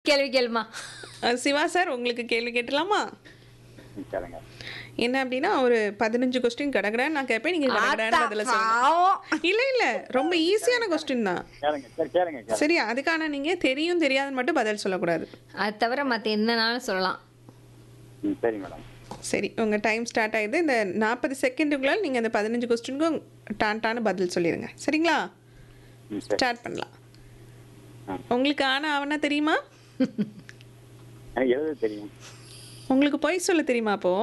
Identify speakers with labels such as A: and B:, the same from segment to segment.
A: கேள்வி கேளுமா
B: அஹ் சிவா சார் உங்களுக்கு கேள்வி கேட்டலாமா
C: ம், கேளுங்க
B: என்ன அப்படின்னா ஒரு பதினஞ்சு கொஸ்டின் கடகடன்னு நான் கேட்பேன் நீங்க கடகடன்னு
A: ஆத்தா,
B: பதில சொல்லுங்க
A: பாவம்.
B: இல்ல இல்ல ரொம்ப ஈஸியான கொஸ்டின் தான்
C: கேளுங்க சரி கேளுங்க கேளுங்க
B: சரி அதுக்கான நீங்க தெரியும் தெரியாதுன்னு மட்டும் பதில் சொல்லக்கூடாது
A: அது தவிர மற்ற என்னனாலும் சொல்லலாம்
C: ம் சரி மேடம்
B: சரி உங்க டைம் ஸ்டார்ட் ஆயிடுது இந்த நாற்பது செகண்டுக்குள்ள நீங்க அந்த பதினஞ்சு கொஸ்டினுக்கும் டான் டான்னு பதில் சொல்லிடுங்க சரிங்களா
C: ம் சரி
B: ஸ்டார்ட் பண்ணலாம்
C: ஆ.
B: உங்களுக்கு ஆனா அவனா தெரியுமா
C: எனக்கு எழுத தெரியும்
B: உங்களுக்கு பொய் சொல்ல தெரியுமா அப்போ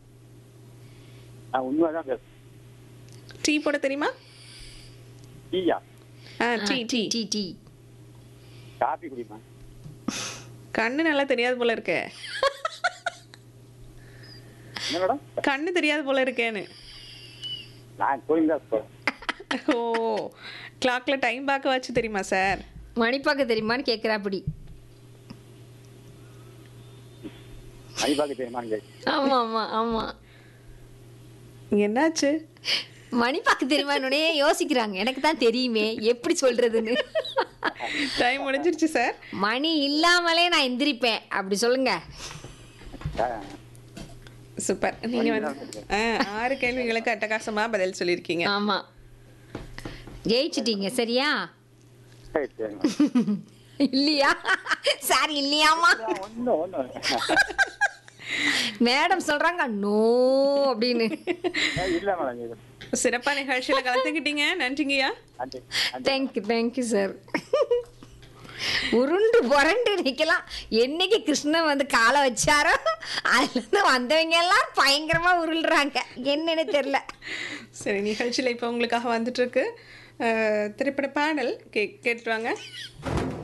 C: நான் உண்மை தான் பேசுறேன்
B: டீ போட தெரியுமா
C: டீயா
B: ஆ tea tea
A: tea tea
C: coffee குடிப்பேன்
B: கண்ணு நல்லா தெரியாது போல இருக்கே
C: என்ன மேடம்
B: கண்ணு தெரியாது போல இருக்கேன்னு
C: நான் கோயில் தான் போகிறேன்
B: ஓ கிளாக்ல டைம் பார்க்க வச்சு தெரியுமா சார்
A: மணிப்பாக்க தெரியுமான்னு கேட்குறாப்படி
C: மணி பார்க்க தெரியுமான்னு கேட்கு
A: ஆமா ஆமா ஆமா
B: என்னாச்சு
A: மணிப்பாக்க தெரியுமான்னு யோசிக்கிறாங்க எனக்கு தான் தெரியுமே எப்படி சொல்றதுன்னு
B: டைம் முடிஞ்சிருச்சு சார்
A: மணி இல்லாமலே நான் எந்திரிப்பேன் அப்படி சொல்லுங்க
B: சூப்பர் நீங்க வந்து ஆ, ஆறு கேள்விகளுக்கு அட்டகாசமா பதில் சொல்லியிருக்கீங்க
A: ஆமா ஜெயிச்சிட்டீங்க சரியா
C: சரி சரி மேடம்
A: இல்லையா சார் இல்லையாமா
C: ஒன்று ஒன்று
A: மேடம் சொல்றாங்க நோ அப்படின்னு
C: இல்லை மேடம் இது
B: சிறப்பா நிகழ்ச்சியில கலந்துக்கிட்டீங்க நன்றிங்கய்யா
C: நன்றி நன்றி
A: தேங்க்யூ தேங்க்யூ சார் உருண்டு புரண்டு நிக்கலாம் என்னைக்கு கிருஷ்ணன் வந்து காலை வச்சாரோ அதுலேருந்து வந்தவங்க எல்லாம் பயங்கரமா உருள்றாங்க என்னன்னு தெரியல
B: சரி நிகழ்ச்சியில இப்போ உங்களுக்காக வந்துட்டு இருக்கு அஹ், திரைப்பட பாடல் கே கேட்டுட்டு வாங்க